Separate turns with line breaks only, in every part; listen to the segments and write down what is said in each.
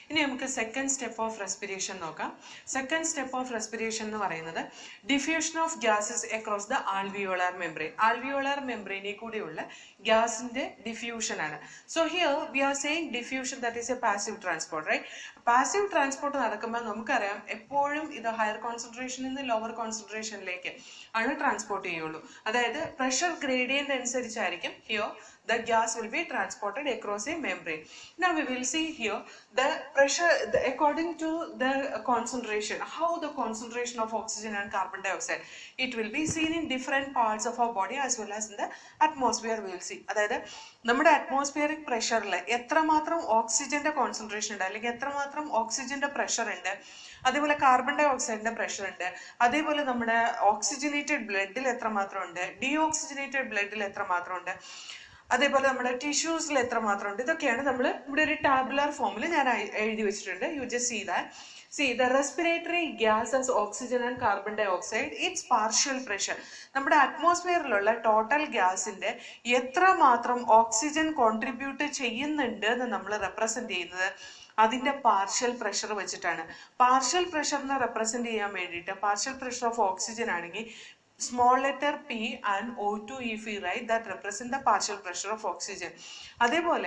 ഇനി നമുക്ക് second step of respiration നോക്കാം സെക്കൻഡ് സ്റ്റെപ്പ് ഓഫ് റെസ്പിറേഷൻ എന്ന് പറയുന്നത് diffusion of gases across the alveolar membrane alveolar മെംബ്രെയിനിൽ കൂടിയുള്ള ഗ്യാസിന്റെ ഡിഫ്യൂഷൻ ആണ് so here we are saying diffusion that is a passive transport right passive transport നടക്കുമ്പോൾ നമുക്കറിയാം എപ്പോഴും ഇത് ഹയർ കോൺസെൻട്രേഷനിൽ നിന്ന് ലോവർ കോൺസെൻട്രേഷനിലേക്ക് ആണ് ട്രാൻസ്പോർട്ട് ചെയ്യുള്ളൂ അതായത് പ്രഷർ ഗ്രേഡിയന്റ് അനുസരിച്ചായിരിക്കും ഹിയോ the gas will be transported across a membrane. Now we will see here the pressure the, according to the concentration, how the concentration of oxygen and carbon dioxide. It will be seen in different parts of our body as well as in the atmosphere we will see. അതായത് നമ്മുടെ atmospheric പ്രഷറിൽ എത്രമാത്രം ഓക്സിജന്റെ concentration ഉണ്ട് അല്ലെങ്കിൽ എത്രമാത്രം ഓക്സിജന്റെ pressure ഉണ്ട് അതേപോലെ കാർബൺ ഡൈ ഓക്സൈഡിന്റെ പ്രഷർ ഉണ്ട് അതേപോലെ നമ്മുടെ ഓക്സിജനേറ്റഡ് ബ്ലഡിൽ എത്രമാത്രം ഉണ്ട് ഡി ഓക്സിജനേറ്റഡ് ബ്ലഡിൽ എത്രമാത്രം ഉണ്ട് അതേപോലെ നമ്മുടെ ടിഷ്യൂസിൽ എത്ര മാത്രം ഉണ്ട് ഇതൊക്കെയാണ് നമ്മൾ ഇവിടെ ഒരു ടാബുലാർ ഫോമിൽ ഞാൻ എ- എഴുതി വെച്ചിട്ടുണ്ട് you just see that see the respiratory gas as oxygen and carbon dioxide its partial pressure നമ്മുടെ അറ്റ്മോസ്ഫിയറിലുള്ള ടോട്ടൽ ഗ്യാസിന്റെ എത്ര മാത്രം ഓക്സിജൻ കോൺട്രിബ്യൂട്ട് ചെയ്യുന്നുണ്ട് എന്ന് നമ്മൾ റെപ്രസെന്റ് ചെയ്യുന്നത് അതിന്റെ പാർഷ്യൽ പ്രഷർ വെച്ചിട്ടാണ് പാർഷ്യൽ പ്രഷറിനെ റെപ്രസെന്റ് ചെയ്യാൻ വേണ്ടിയിട്ട് പാർഷ്യൽ പ്രഷർ ഓഫ് ഓക്സിജൻ ആണെങ്കിൽ small letter p and O2 if we write that represent the partial pressure of oxygen അതേപോലെ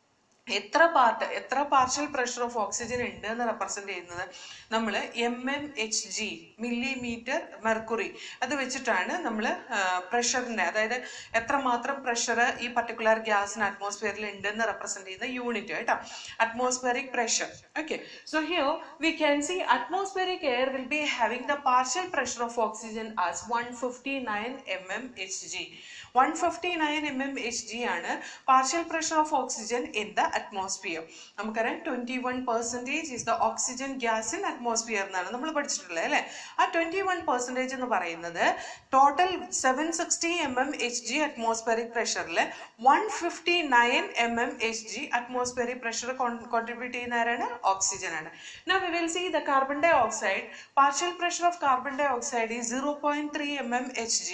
എത്ര പാർട്ട് എത്ര പാർഷ്യൽ പ്രഷർ ഓഫ് ഓക്സിജൻ ഉണ്ട് എന്ന് റെപ്രസെന്റ് ചെയ്യുന്നത് നമ്മൾ M M H G millimetre mercury അത് വെച്ചിട്ടാണ് നമ്മൾ പ്രഷറിന്റെ അതായത് എത്രമാത്രം പ്രഷർ ഈ പർട്ടിക്കുലർ ഗ്യാസിന് അറ്റ്മോസ്ഫിയറിൽ ഉണ്ട് എന്ന് റെപ്രസെന്റ് ചെയ്യുന്ന യൂണിറ്റ് കേട്ടോ atmospheric pressure okay so here we can see atmospheric air will be having the partial pressure of oxygen as one fifty nine M M H G one fifty nine M M H G ആണ് partial pressure of oxygen in the atmosphere നമുക്കറിയാം twenty one percentage is the oxygen gas in atmosphere എന്നാണ് നമ്മൾ പഠിച്ചിട്ടുള്ളത് അല്ലേ ആ twenty one percentage എന്ന് പറയുന്നത് total seven sixty M M H G atmospheric പ്രഷറിൽ one fifty nine M M H G atmospheric pressure contribute ചെയ്യുന്ന ആരാണ് ഓക്സിജൻ ആണ് Now we will see the carbon dioxide. Partial pressure of carbon dioxide is 0.3 mm Hg.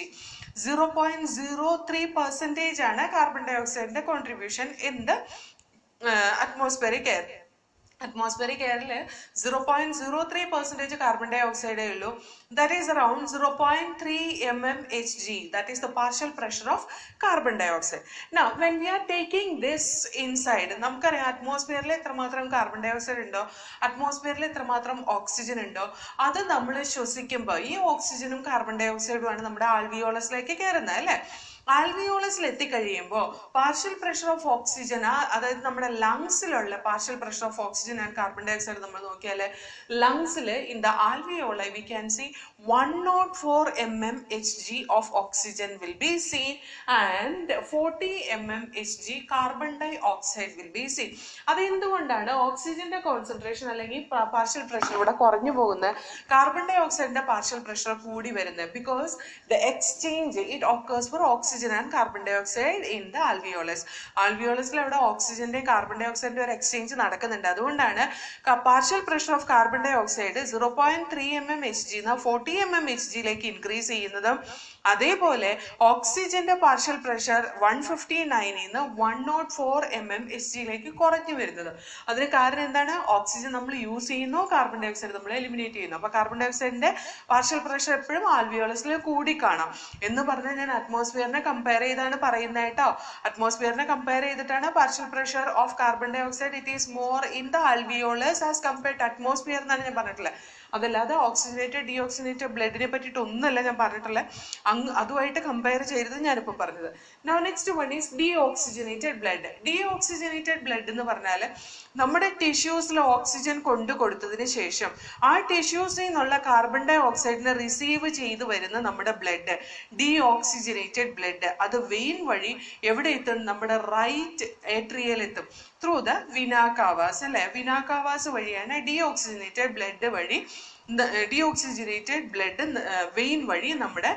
0.03 percentage ആണ് carbon ഡൈ ഓക്സൈഡിന്റെ contribution in the atmospheric air atmospheric എയറിൽ zero point zero three percentage carbon ഡൈ ഓക്സൈഡേ ഉള്ളൂ that is around zero point three M M H G that is the partial pressure of carbon dioxide now when we are taking this inside നമുക്കറിയാം അറ്റ്മോസ്ഫിയറിൽ എത്രമാത്രം carbon dye oxide ഉണ്ടോ അറ്റ്മോസ്ഫിയറിൽ എത്രമാത്രം oxygen ഉണ്ടോ അത് നമ്മൾ ശ്വസിക്കുമ്പോൾ ഈ ഓക്സിജനും കാർബൺ ഡൈ ഓക്സൈഡുമാണ് നമ്മുടെ ആൽവിയോളസിലേക്ക് കയറുന്നത് അല്ലേ ആൽവിയോളസിൽ എത്തിക്കഴിയുമ്പോൾ പാർഷ്യൽ പ്രഷർ ഓഫ് ഓക്സിജൻ ആ അതായത് നമ്മുടെ ലങ്സിലുള്ള partial pressure of oxygen and carbon dioxide നമ്മൾ നോക്കിയാൽ ലങ്സിൽ in the alveola we can see one naught four M M H G of oxygen will be seen and forty M M H G carbon dioxide will be seen അത് എന്തുകൊണ്ടാണ് ഓക്സിജന്റെ concentration അല്ലെങ്കിൽ partial pressure ഇവിടെ കുറഞ്ഞു പോകുന്നത് carbon ഡൈ ഓക്സൈഡിന്റെ partial pressure കൂടി വരുന്നത് because the exchange it occurs for oxygen and carbon dioxide in the alveolus ആൽവിയോളസിൽ അവിടെ ഓക്സിജന്റെ കാർബൺ ഡൈ ഓക്സൈഡിന്റെ ഒരു എക്സ്ചേഞ്ച് നടക്കുന്നുണ്ട് അതുകൊണ്ടാണ് partial pressure of carbon dioxide zero point three M M H G forty M M H ജിയിലേക്ക് increase ചെയ്യുന്നതും അതേപോലെ ഓക്സിജന്റെ പാർഷ്യൽ പ്രഷർ വൺ ഫിഫ്റ്റി നയനിൽ നിന്ന് one naught four M M H ജിയിലേക്ക് കുറഞ്ഞു വരുന്നത് അതിന് കാരണം എന്താണ് ഓക്സിജൻ നമ്മൾ യൂസ് ചെയ്യുന്നു കാർബൺ ഡൈ ഓക്സൈഡ് നമ്മൾ എലിമിനേറ്റ് ചെയ്യുന്നു അപ്പൊ കാർബൺ ഡൈ ഓക്സൈഡിന്റെ പാർഷ്യൽ പ്രഷർ എപ്പോഴും ആൽവിയോളസിൽ കൂടി കാണാം എന്ന് പറഞ്ഞാൽ ഞാൻ അറ്റ്മോസ്ഫിയറിനെ കമ്പയർ ചെയ്താണ് പറയുന്നത് കേട്ടോ അറ്റ്മോസ്ഫിയറിനെ കമ്പയർ ചെയ്തിട്ടാണ് partial pressure of carbon dioxide it is more in the alveolus as compared to atmosphere എന്നാണ് ഞാൻ പറഞ്ഞിട്ടുള്ളത് അതല്ലാതെ ഓക്സിജനേറ്റഡ് ഡിയോക്സിനേറ്റഡ് ബ്ലഡിനെ പറ്റിയിട്ട് ഒന്നുമല്ല ഞാൻ പറഞ്ഞിട്ടുള്ളത് അങ്ങ് അതുമായിട്ട് കമ്പയർ ചെയ്തത് ഞാനിപ്പോൾ പറഞ്ഞത് no next one is deoxygenated blood deoxygenated blood എന്ന് പറഞ്ഞാൽ നമ്മുടെ ടിഷ്യൂസിൽ ഓക്സിജൻ കൊണ്ടു കൊടുത്തതിന് ശേഷം ആ ടിഷ്യൂസിൽ നിന്നുള്ള കാർബൺ ഡൈ ഓക്സൈഡിനെ റിസീവ് ചെയ്ത് വരുന്ന നമ്മുടെ ബ്ലഡ് ഡി ഓക്സിജനേറ്റഡ് ബ്ലഡ് അത് വെയിൻ വഴി എവിടെ എത്തും നമ്മുടെ റൈറ്റ് ഏട്രിയൽ എത്തും ത്രൂ ദ വിനാകാവാസ് അല്ലെ വിനാകാവാസ് വഴിയാണ് ഡി ഓക്സിജനേറ്റഡ് ബ്ലഡ് വഴി ഡിയോക്സിജനേറ്റഡ് ബ്ലഡ് വെയിൻ വഴി നമ്മുടെ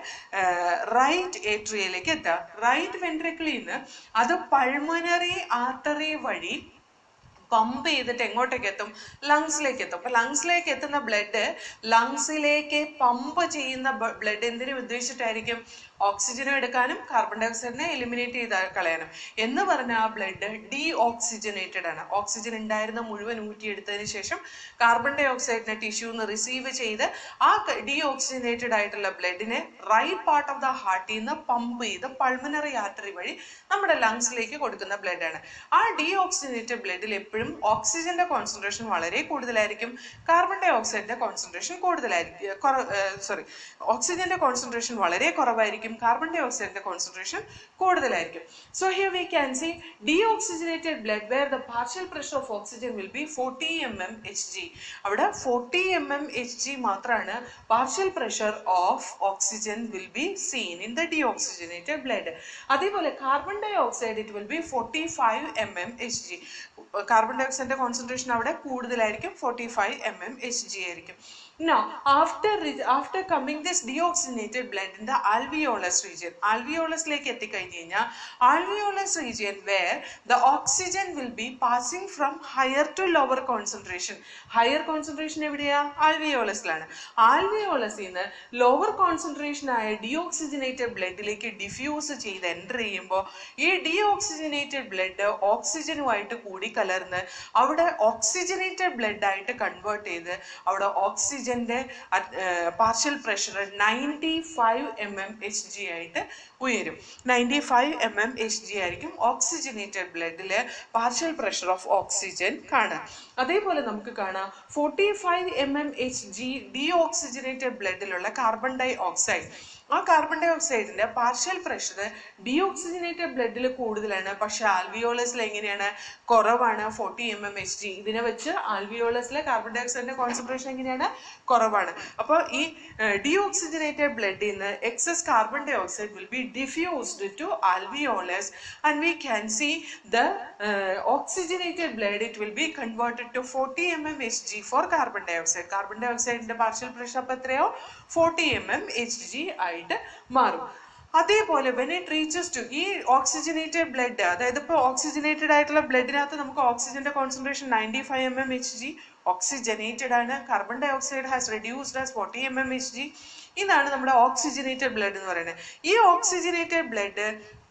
റൈറ്റ് ഏട്രിയയിലേക്ക് എത്തുക റൈറ്റ് വെൻട്രിക്കിളിൽ നിന്ന് അത് പൾമനറി ആർട്ടറി വഴി പമ്പ് ചെയ്തിട്ട് എങ്ങോട്ടേക്ക് എത്തും ലങ്സിലേക്ക് എത്തും അപ്പൊ ലങ്സിലേക്ക് എത്തുന്ന ബ്ലഡ് ലങ്സിലേക്ക് പമ്പ് ചെയ്യുന്ന ബ്ലഡ് എന്തിനു ഉദ്ദേശിച്ചിട്ടായിരിക്കും ഓക്സിജനും എടുക്കാനും കാർബൺ ഡൈ ഓക്സൈഡിനെ എലിമിനേറ്റ് ചെയ്ത് കളയാനും എന്ന് പറഞ്ഞ ആ ബ്ലഡ് ഡീ ഓക്സിജനേറ്റഡ് ആണ് ഓക്സിജൻ ഉണ്ടായിരുന്ന മുഴുവൻ ഊറ്റിയെടുത്തതിന് ശേഷം കാർബൺ ഡൈ ഓക്സൈഡിനെ ടിഷ്യൂന്ന് റിസീവ് ചെയ്ത് ആ ഡീ ഓക്സിജനേറ്റഡ് ആയിട്ടുള്ള ബ്ലഡിനെ റൈറ്റ് പാർട്ട് ഓഫ് ദ ഹാർട്ടിൽ നിന്ന് പമ്പ് ചെയ്ത് പൾമനറി ആർട്ടറി വഴി നമ്മുടെ ലങ്സിലേക്ക് കൊടുക്കുന്ന ബ്ലഡ് ആണ് ആ ഡീ ഓക്സിജനേറ്റഡ് ബ്ലഡിൽ എപ്പോഴും ഓക്സിജന്റെ കോൺസെൻട്രേഷൻ വളരെ കൂടുതലായിരിക്കും കാർബൺ ഡൈ ഓക്സൈഡിന്റെ കോൺസെൻട്രേഷൻ കൂടുതലായിരിക്കും സോറി ഓക്സിജന്റെ കോൺസെൻട്രേഷൻ വളരെ കുറവായിരിക്കും കാർബൺ ഡൈ ഓക്സൈഡിന്റെ കോൺസെൻട്രേഷൻ കൂടുതലായിരിക്കും so here we can see deoxygenated blood where the partial pressure of oxygen will be forty M M H G അവിടെ forty M M H G മാത്രമാണ് partial pressure of oxygen will be seen in the deoxygenated blood അതേപോലെ carbon dioxide it will be forty five M M H G carbon ഡൈ ഓക്സൈഡിന്റെ concentration അവിടെ കൂടുതലായിരിക്കും forty five M M H G ആയിരിക്കും Now, after re- after coming this deoxygenated blood in the alveolus region, alveolus ലേക്ക് എത്തിക്കഴിഞ്ഞ് കഴിഞ്ഞാൽ alveolus region where the oxygen will be passing from higher to lower concentration. higher concentration എവിടെയാ ആൽവിയോളസിലാണ് ആൽവിയോളസിൽ നിന്ന് lower concentration ആയ deoxygenated ബ്ലഡിലേക്ക് diffuse ചെയ്ത് എൻ്റർ ചെയ്യുമ്പോൾ ഈ ഡിയോക്സിജനേറ്റഡ് ബ്ലഡ് ഓക്സിജനുമായിട്ട് കൂടി കലർന്ന് അവിടെ ഓക്സിജനേറ്റഡ് ബ്ലഡ് ആയിട്ട് കൺവേർട്ട് ചെയ്ത് അവിടെ ഓക്സിജന്റെ partial pressure ninety five M M H G ആയിട്ട് ഉയരും ninety five M M H G ആയിരിക്കും ഓക്സിജനേറ്റഡ് ബ്ലഡില് പാർഷ്യൽ പ്രഷർ ഓഫ് ഓക്സിജൻ കാണാം അതേപോലെ നമുക്ക് കാണാം forty five M M H G deoxygenated ബ്ലഡിലുള്ള കാർബൺ ഡൈ ഓക്സൈഡ് ആ കാർബൺ ഡൈ ഓക്സൈഡിന്റെ പാർഷ്യൽ പ്രഷർ ഡിയോക്സിജനേറ്റഡ് ബ്ലഡിൽ കൂടുതലാണ് പക്ഷെ ആൽവിയോളസിൽ എങ്ങനെയാണ് കുറവാണ് forty M M H G ഇതിനെ വെച്ച് ആൽവിയോളസിലെ കാർബൺ ഡൈ ഓക്സൈഡിന്റെ കോൺസെൻട്രേഷൻ എങ്ങനെയാണ് കുറവാണ് അപ്പോൾ ഈ ഡിയോക്സിജനേറ്റഡ് ബ്ലഡിൽ നിന്ന് excess carbon dioxide will be diffused to alveolus and we can see the oxygenated blood it will be converted to forty M M H G for carbon dioxide carbon ഡൈ ഓക്സൈഡിന്റെ partial pressure അപ്പോൾ എത്രയോ forty M M H G ആയിട്ട് മാറും അതേപോലെ when it reaches to ഈ oxygenated blood അതായത് ഇപ്പോൾ ഓക്സിജനേറ്റഡ് ആയിട്ടുള്ള ബ്ലഡിനകത്ത് നമുക്ക് ഓക്സിജന്റെ concentration ninety five M M H G oxygenated ആണ് carbon dioxide has reduced as forty M M H G ഇതാണ് നമ്മുടെ ഓക്സിജനേറ്റഡ് ബ്ലഡ് എന്ന് പറയുന്നത് ഈ ഓക്സിജനേറ്റഡ് ബ്ലഡ്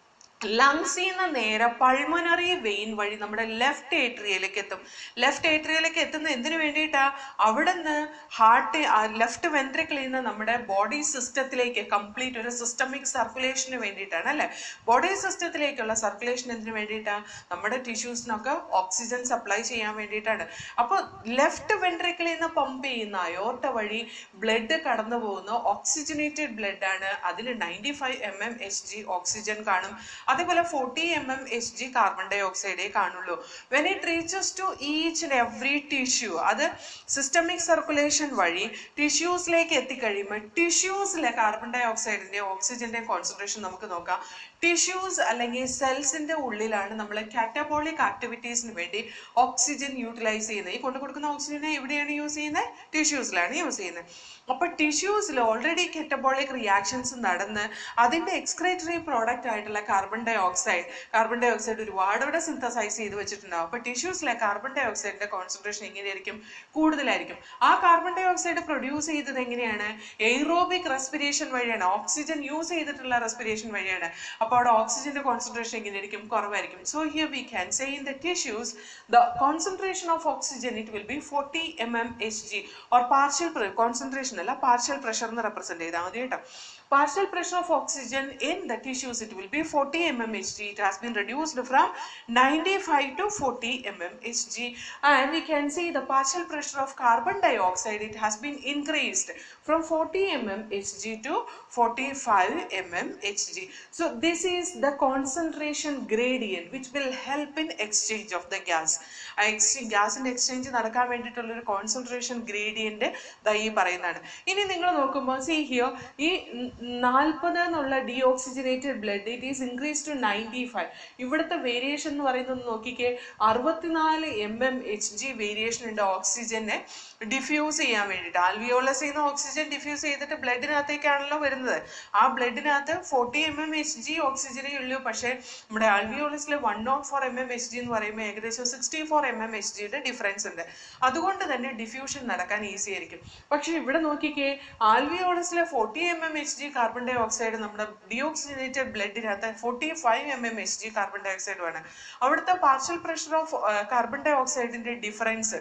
ലങ്സിൽ നിന്ന് നേരെ പൾമണറി വെയിൻ വഴി നമ്മുടെ ലെഫ്റ്റ് ഏട്രിയയിലേക്ക് എത്തും ലെഫ്റ്റ് ഏട്രിയയിലേക്ക് എത്തുന്ന എന്തിനു വേണ്ടിയിട്ടാ അവിടെ നിന്ന് ഹാർട്ട് ലെഫ്റ്റ് വെൻട്രിക്കിളിൽ നിന്ന് നമ്മുടെ ബോഡി സിസ്റ്റത്തിലേക്ക് കംപ്ലീറ്റ് ഒരു സിസ്റ്റമിക് സർക്കുലേഷന് വേണ്ടിയിട്ടാണ് അല്ലേ ബോഡി സിസ്റ്റത്തിലേക്കുള്ള സർക്കുലേഷൻ എന്തിനു വേണ്ടിയിട്ടാ നമ്മുടെ ടിഷ്യൂസിനൊക്കെ ഓക്സിജൻ സപ്ലൈ ചെയ്യാൻ വേണ്ടിയിട്ടാണ് അപ്പോൾ ലെഫ്റ്റ് വെൻട്രിക്കിളിൽ നിന്ന് പമ്പ് ചെയ്യുന്ന അയോർട്ട വഴി ബ്ലഡ് കടന്നു പോകുന്ന ഓക്സിജനേറ്റഡ് ബ്ലഡ് ആണ് അതിൽ ninety five M M H G oxygen കാണും അതേപോലെ forty M M H G carbon ഡൈ ഓക്സൈഡേ കാണുള്ളൂ when it reaches to each and every tissue അത് സിസ്റ്റമിക് സർക്കുലേഷൻ വഴി ടിഷ്യൂസിലേക്ക് എത്തിക്കഴിയുമ്പോൾ ടിഷ്യൂസിലെ കാർബൺ ഡൈ ഓക്സൈഡിന്റെ ഓക്സിജന്റെ കോൺസെൻട്രേഷൻ നമുക്ക് നോക്കാം ടിഷ്യൂസ് അല്ലെങ്കിൽ സെൽസിന്റെ ഉള്ളിലാണ് നമ്മൾ കാറ്റബോളിക് ആക്ടിവിറ്റീസിന് വേണ്ടി ഓക്സിജൻ യൂട്ടിലൈസ് ചെയ്യുന്നത് ഈ കൊണ്ടു കൊടുക്കുന്ന ഓക്സിജനെ എവിടെയാണ് യൂസ് ചെയ്യുന്നത് ടിഷ്യൂസിലാണ് യൂസ് ചെയ്യുന്നത് അപ്പൊ ടിഷ്യൂസിൽ ഓൾറെഡി കെറ്റബോളിക് റിയാക്ഷൻസ് നടന്ന് അതിന്റെ എക്സ്ക്രേറ്ററി പ്രോഡക്റ്റ് ആയിട്ടുള്ള carbon dioxide carbon dioxide ഒരുപാട് ഇവിടെ സിന്തസൈസ് ചെയ്ത് വെച്ചിട്ടുണ്ടാവും അപ്പൊ ടിഷ്യൂസിലെ കാർബൺ ഡൈ ഓക്സൈഡിന്റെ കോൺസെൻട്രേഷൻ എങ്ങനെയായിരിക്കും കൂടുതലായിരിക്കും ആ കാർബൺ ഡൈ ഓക്സൈഡ് പ്രൊഡ്യൂസ് ചെയ്തത് എങ്ങനെയാണ് എയ്റോബിക് റെസ്പിറേഷൻ വഴിയാണ് ഓക്സിജൻ യൂസ് ചെയ്തിട്ടുള്ള റെസ്പിറേഷൻ വഴിയാണ് അപ്പോൾ അവിടെ ഓക്സിജന്റെ കോൺസെൻട്രേഷൻ എങ്ങനെയായിരിക്കും കുറവായിരിക്കും so here we can say in the tissues the concentration of oxygen it will be forty M M H G or partial concentration അല്ല പാർഷ്യൽ പ്രഷർ എന്ന് റെപ്രസെന്റ് ചെയ്താൽ മതി കേട്ടോ partial pressure of oxygen in the tissues it will be 40 mm Hg it has been reduced from 95 to 40 mm Hg and we can see the partial pressure of carbon dioxide it has been increased from 40 mm Hg to 45 mm Hg so this is the concentration gradient which will help in exchange of the gas ആ exchange ഗ്യാസിന്റെ exchange നടക്കാൻ വേണ്ടിയിട്ടുള്ള ഒരു concentration gradient ദാ ഈ പറയുന്നതാണ് ഇനി നിങ്ങൾ നോക്കുമ്പോൾ സി ഹിയോ ഈ നാൽപ്പത് എന്നുള്ള deoxygenated blood it is increase to ninety five ഇവിടുത്തെ വേരിയേഷൻ എന്ന് പറയുന്നത് നോക്കിക്കേ അറുപത്തിനാല് M M H G variation ഉണ്ട് ഓക്സിജനെ ഡിഫ്യൂസ് ചെയ്യാൻ വേണ്ടിയിട്ട് ആൽവിയോളസിൽ നിന്ന് ഓക്സിജൻ ഡിഫ്യൂസ് ചെയ്തിട്ട് ബ്ലഡിനകത്തേക്കാണല്ലോ വരുന്നത് ആ ബ്ലഡിനകത്ത് forty M M H G ഓക്സിജനേ ഉള്ളൂ പക്ഷേ നമ്മുടെ ആൽവിയോളസിൽ one naught four M M H G എന്ന് പറയുമ്പോൾ ഏകദേശം sixty four four M M H ജിയുടെ ഡിഫറൻസ് ഉണ്ട് അതുകൊണ്ട് തന്നെ ഡിഫ്യൂഷൻ നടക്കാൻ ഈസി ആയിരിക്കും പക്ഷെ ഇവിടെ നോക്കിക്കേ ആൽവിയോളസിലെ forty M M H G carbon dioxide നമ്മുടെ ഡിയോക്സിനേറ്റഡ് ബ്ലഡിനകത്ത് forty five M M H G carbon ഡൈ ഓക്സൈഡുമാണ് അവിടുത്തെ പാർഷ്യൽ പ്രഷർ ഓഫ് കാർബൺ ഡൈ ഓക്സൈഡിന്റെ ഡിഫറൻസ്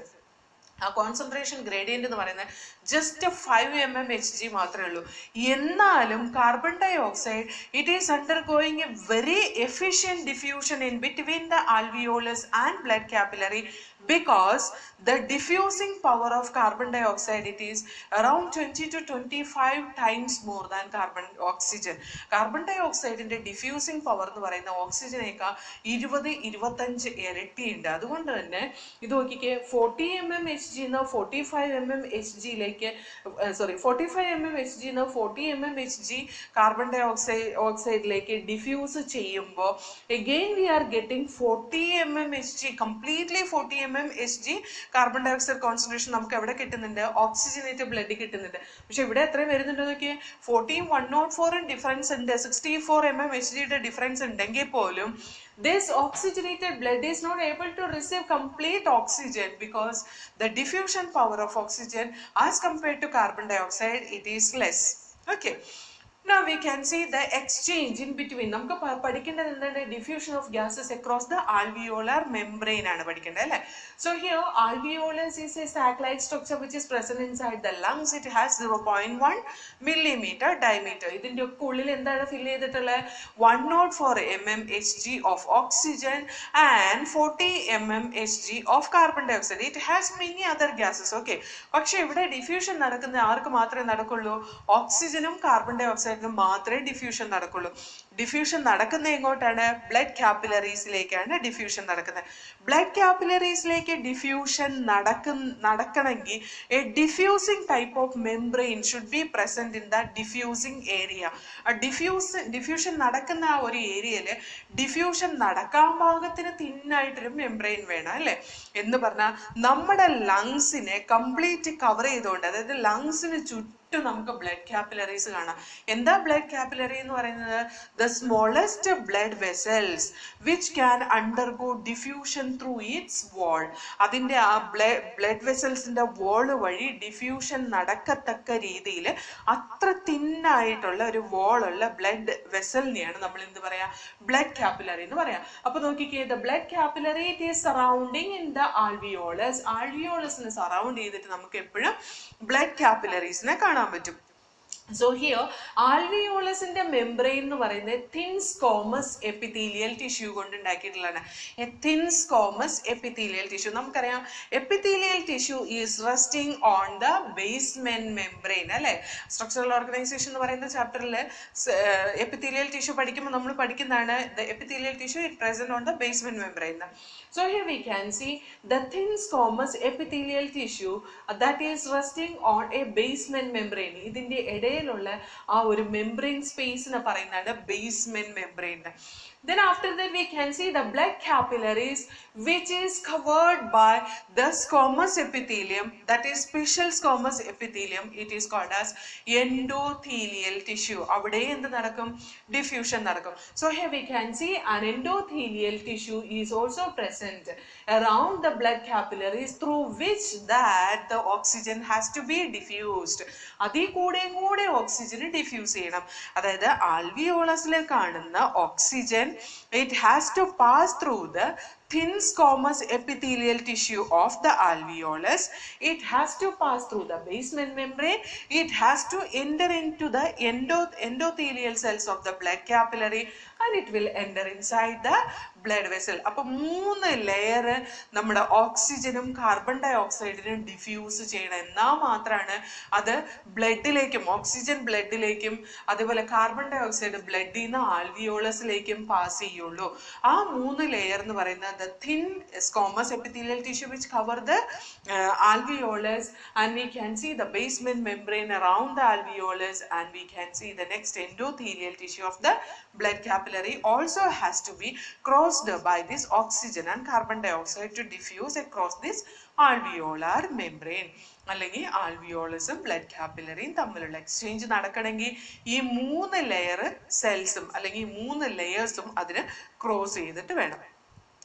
ആ കോൺസെൻട്രേഷൻ ഗ്രേഡിയന്റ് എന്ന് പറയുന്നത് just five M M H G മാത്രമേ ഉള്ളൂ എന്നാലും carbon dioxide it is undergoing a very efficient diffusion in between the alveolus and blood capillary because the diffusing power of carbon dioxide it is around 20 to 25 times more than carbon oxygen carbon ഡൈ ഓക്സൈഡിന്റെ diffusing power എന്ന് പറയുന്ന ഓക്സിജനേക്കാൾ ഇരുപത് ഇരുപത്തഞ്ച് ഇരട്ടിയുണ്ട് അതുകൊണ്ട് തന്നെ ഇത് നോക്കിക്കേ ഫോർട്ടി എം എം എച്ച് ജിന്ന് forty five M M H ജിയിലേക്ക് sorry forty five M M H ജിന്ന് forty M M H G carbon dioxide ഓക്സൈഡിലേക്ക് ഡിഫ്യൂസ് ചെയ്യുമ്പോൾ again we are getting forty M M H G completely forty M M H G carbon dioxide concentration നമുക്ക് എവിടെ കിട്ടുന്നുണ്ട് oxygenate blood കിട്ടുന്നുണ്ട് പക്ഷെ ഇവിടെ എത്രയും വരുന്നുണ്ട് നോക്കിയേ ഫോർട്ടീൻ വൺ നോട്ട് ഫോറും ഡിഫറൻസ് ഉണ്ട് sixty four M M H ജിയുടെ ഡിഫറൻസ് ഉണ്ടെങ്കിൽ പോലും this oxygenated blood is not able to receive complete oxygen because the diffusion power of oxygen as compared to carbon dioxide it is less okay now we can see the exchange in between നമുക്ക് പ- പഠിക്കേണ്ടത് എന്താണ് diffusion of gases across the alveolar membrane ആണ് പഠിക്കേണ്ടത് അല്ലേ so here alveolus is a satellite structure which is present inside the lungs it has zero point one millimetre diameter ഇതിന്റെ ഒക്കെ ഉള്ളിൽ എന്താണ് ഫിൽ ചെയ്തിട്ടുള്ളത് one naught four M M H G of oxygen and forty M M H G of carbon dioxide it has many other gases okay പക്ഷെ ഇവിടെ diffusion നടക്കുന്ന ആർക്ക് മാത്രമേ നടക്കുള്ളൂ ഓക്സിജനും കാർബൺ ഡൈ ഓക്സൈഡിനും മാത്രമേ ഡിഫ്യൂഷൻ നടക്കുള്ളൂ ഡിഫ്യൂഷൻ നടക്കുന്ന എങ്ങോട്ടാണ് ബ്ലഡ് ക്യാപ്പിലറീസിലേക്കാണ് ഡിഫ്യൂഷൻ നടക്കുന്നത് ബ്ലഡ് ക്യാപ്പിലറീസിലേക്ക് ഡിഫ്യൂഷൻ നടക്കും നടക്കണമെങ്കിൽ a diffusing type of membrane should be present in the diffusing area diffuse diffusion നടക്കുന്ന ആ ഒരു ഏരിയയിൽ ഡിഫ്യൂഷൻ നടക്കാൻ പാകത്തിന് തിന്നായിട്ടൊരു മെംബ്രെയിൻ വേണം അല്ലേ എന്ന് പറഞ്ഞാൽ നമ്മുടെ ലങ്സിനെ കംപ്ലീറ്റ് കവർ ചെയ്തുകൊണ്ട് അതായത് ലങ്സിന് ചുറ്റും ചുറ്റും നമുക്ക് ബ്ലഡ് കാപ്പിലറീസ് കാണാം എന്താ ബ്ലഡ് കാപ്പിലറി എന്ന് പറയുന്നത് the smallest blood vessels which can undergo diffusion through its wall അതിൻ്റെ ആ ബ്ലഡ് വെസൽസിന്റെ വാള് വഴി ഡിഫ്യൂഷൻ നടക്കത്തക്ക രീതിയിൽ അത്ര തിന്നായിട്ടുള്ള ഒരു വാളുള്ള ബ്ലഡ് വെസലിനെയാണ് നമ്മൾ എന്ത് പറയാ ബ്ലഡ് കാപ്പിലറി എന്ന് പറയാം അപ്പൊ നോക്കിക്കേ the blood capillary it is surrounding in the alveolus ആൽവിയോളസിനെ സറൗണ്ട് ചെയ്തിട്ട് നമുക്ക് എപ്പോഴും ബ്ലഡ് കാപ്പിലറീസിനെ കാണാൻ പറ്റും സോ ഹിയർ ആൽവിയോളസിന്റെ മെംബ്രെയിൻ എന്ന് പറയുന്നത് തിൻ സ്കോമസ് എപ്പിത്തീലിയൽ ടിഷ്യൂ കൊണ്ട് ഉണ്ടാക്കിയിട്ടുള്ളതാണ് a thin squamous epithelial tissue നമുക്കറിയാം epithelial tissue is resting on the basement membrane അല്ലെ സ്ട്രക്ചറൽ ഓർഗനൈസേഷൻ എന്ന് പറയുന്ന ചാപ്റ്ററിൽ എപ്പിത്തീലിയൽ ടിഷ്യൂ പഠിക്കുമ്പോൾ നമ്മൾ പഠിക്കുന്നതാണ് the epithelial tissue it present on the basement membrane so here we can see the thin squamous epithelial tissue that is resting on a basement membrane ഇതിന്റെ ഇടയിലുള്ള ആ ഒരു മെംബ്രെയിൻ സ്പേസിനെ പറയുന്നതാണ് basement membrane then after that we can see the blood capillaries which is covered by the squamous epithelium that is special squamous epithelium it is called as endothelial tissue അവിടെ എന്ത് നടക്കും diffusion നടക്കും so here we can see an endothelial tissue is also present around the blood capillaries through which that the oxygen has to be diffused അതിൽ കൂടെയും കൂടെ oxygen diffuse ചെയ്യണം അതായത് ആൽവിയോളസിൽ കാണുന്ന oxygen it has to pass through the thin squamous epithelial tissue of the alveolus. It has to pass through the basement membrane. It has to enter into the endo endothelial cells of the blood capillary and it will enter inside the blood vessel. അപ്പൊ മൂന്ന് layer നമ്മുടെ ഓക്സിജനും carbon dye ഓക്സൈഡിനും diffuse ചെയ്യണം എന്നാൽ മാത്രമാണ് അത് ബ്ലഡിലേക്കും oxygen ബ്ലഡിലേക്കും അതുപോലെ carbon dye oxide ബ്ലഡിൽ നിന്ന് ആൽവിയോളസിലേക്കും പാസ് ചെയ്യുള്ളൂ ആ മൂന്ന് ലെയർ എന്ന് പറയുന്നത് the thin squamous epithelial tissue which cover the uh, alveolus and we can see the basement membrane around the alveolus and we can see the next endothelial tissue of the blood capillary also has to be crossed by this oxygen and carbon dioxide to diffuse across this alveolar membrane അല്ലെങ്കിൽ ആൽവിയോളസും blood കാപ്പിലറിയും തമ്മിലുള്ള exchange നടക്കണമെങ്കിൽ ഈ മൂന്ന് layer സെൽസും അല്ലെങ്കിൽ ഈ മൂന്ന് ലെയേഴ്സും അതിന് cross ചെയ്തിട്ട് വേണം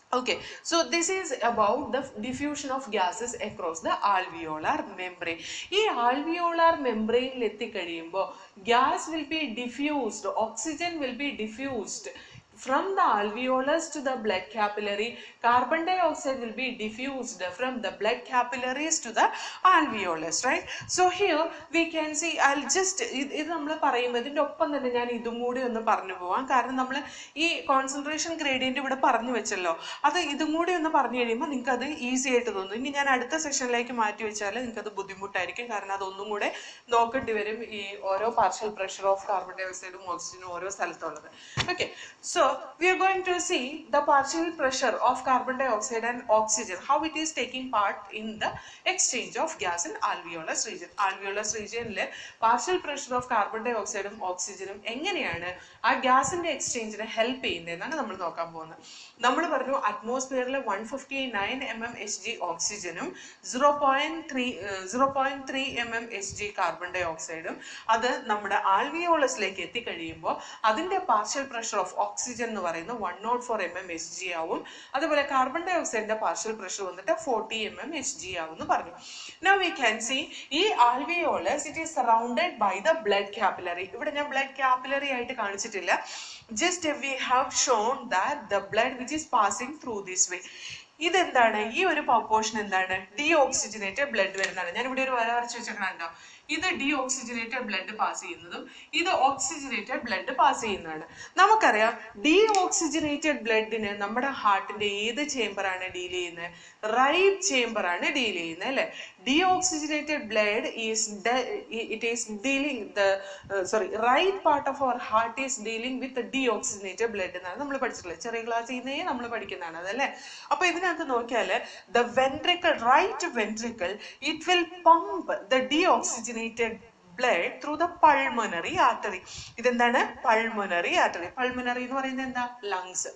Okay, so this is about the diffusion of gases across the alveolar membrane. ഈ alveolar membrane എത്തിക്കഴിയുമ്പോൾ gas will be diffused oxygen will be diffused from the alveolus to the blood capillary carbon dioxide will be diffused from the blood capillaries to the alveolus right so here we can see i'll just ഇത് ഇത് നമ്മൾ പറയുമ്പോൾ ഇതിൻ്റെ ഒപ്പം തന്നെ ഞാൻ ഇതും കൂടി ഒന്ന് പറഞ്ഞു പോവാം കാരണം നമ്മൾ ഈ കോൺസെൻട്രേഷൻ ഗ്രേഡിയൻ്റ് ഇവിടെ പറഞ്ഞു വെച്ചല്ലോ അത് ഇതും കൂടി ഒന്ന് പറഞ്ഞു കഴിയുമ്പോൾ നിങ്ങൾക്ക് അത് ഈസി ആയിട്ട് തോന്നും ഇനി ഞാൻ അടുത്ത സെഷനിലേക്ക് മാറ്റി വെച്ചാൽ നിങ്ങൾക്ക് അത് ബുദ്ധിമുട്ടായിരിക്കും കാരണം അതൊന്നും കൂടെ നോക്കേണ്ടി വരും ഈ ഓരോ പാർഷ്യൽ പ്രഷർ ഓഫ് കാർബൺ ഡൈ ഓക്സൈഡും ഓക്സിജനും ഓരോ സ്ഥലത്തുള്ളത് okay so we are going to see the partial pressure of carbon dioxide and oxygen how it is taking part in the exchange of gas in alveolus region alveolus റീജിയനിൽ partial pressure of carbon ഡൈ ഓക്സൈഡും ഓക്സിജനും എങ്ങനെയാണ് ആ ഗ്യാസിന്റെ എക്സ്ചേഞ്ചിനെ help ചെയ്യുന്നതെന്നാണ് നമ്മൾ നോക്കാൻ പോകുന്നത് നമ്മൾ പറഞ്ഞു അറ്റ്മോസ്ഫിയറിൽ one fifty nine M M H G ഓക്സിജനും zero point three zero point three M M H G carbon ഡൈ ഓക്സൈഡും അത് നമ്മുടെ ആൽവിയോളസിലേക്ക് എത്തിക്കഴിയുമ്പോൾ അതിന്റെ പാർഷ്യൽ പ്രഷർ ഓഫ് ഓക്സിജൻ എന്ന് പറയുന്നത് one naught four M M H G ആവും അതുപോലെ കാർബൺ ഡൈ ഓക്സൈഡിന്റെ പാർഷ്യൽ പ്രഷർ വന്നിട്ട് forty M M H G ആവും എന്ന് പറഞ്ഞു നൗ വി ക്യാൻ സി ഈ alveolus it is surrounded by the blood capillary ഇവിടെ ഞാൻ ബ്ലഡ് കാപ്പിലറി ആയിട്ട് കാണിച്ചിട്ടില്ല just we have shown that the blood which is passing through this way ഇതെന്താണ് ഈ ഒരു പോർഷൻ എന്താണ് ഡി ഓക്സിജനേറ്റഡ് ബ്ലഡ് വരുന്നതാണ് ഞാൻ ഇവിടെ ഒരു വര വരച്ച് വെച്ചേക്കണോ ഇത് ഡി ഓക്സിജനേറ്റഡ് ബ്ലഡ് പാസ് ചെയ്യുന്നതും ഇത് ഓക്സിജനേറ്റഡ് ബ്ലഡ് പാസ് ചെയ്യുന്നതാണ് നമുക്കറിയാം ഡി ഓക്സിജനേറ്റഡ് ബ്ലഡിന് നമ്മുടെ ഹാർട്ടിന്റെ ഏത് ചേംബറാണ് ഡീൽ ചെയ്യുന്നത് റൈറ്റ് ചേംബറാണ് ഡീൽ ചെയ്യുന്നത് അല്ലെ deoxygenated blood is it is dealing the sorry right part of our heart is dealing with deoxygenated blood എന്നാണ് നമ്മൾ പഠിച്ചിട്ടുള്ളത് ചെറിയ ക്ലാസ്സിൽ നിന്നേ നമ്മൾ പഠിക്കുന്നതാണ് അതല്ലേ അപ്പൊ ഇതിനകത്ത് നോക്കിയാൽ the ventricle right ventricle it will pump the deoxygenated blood through the pulmonary artery ഇതെന്താണ് പൾമണറി ആർട്ടറി പൾമണറി എന്ന് പറയുന്നത് എന്താ ലങ്സ്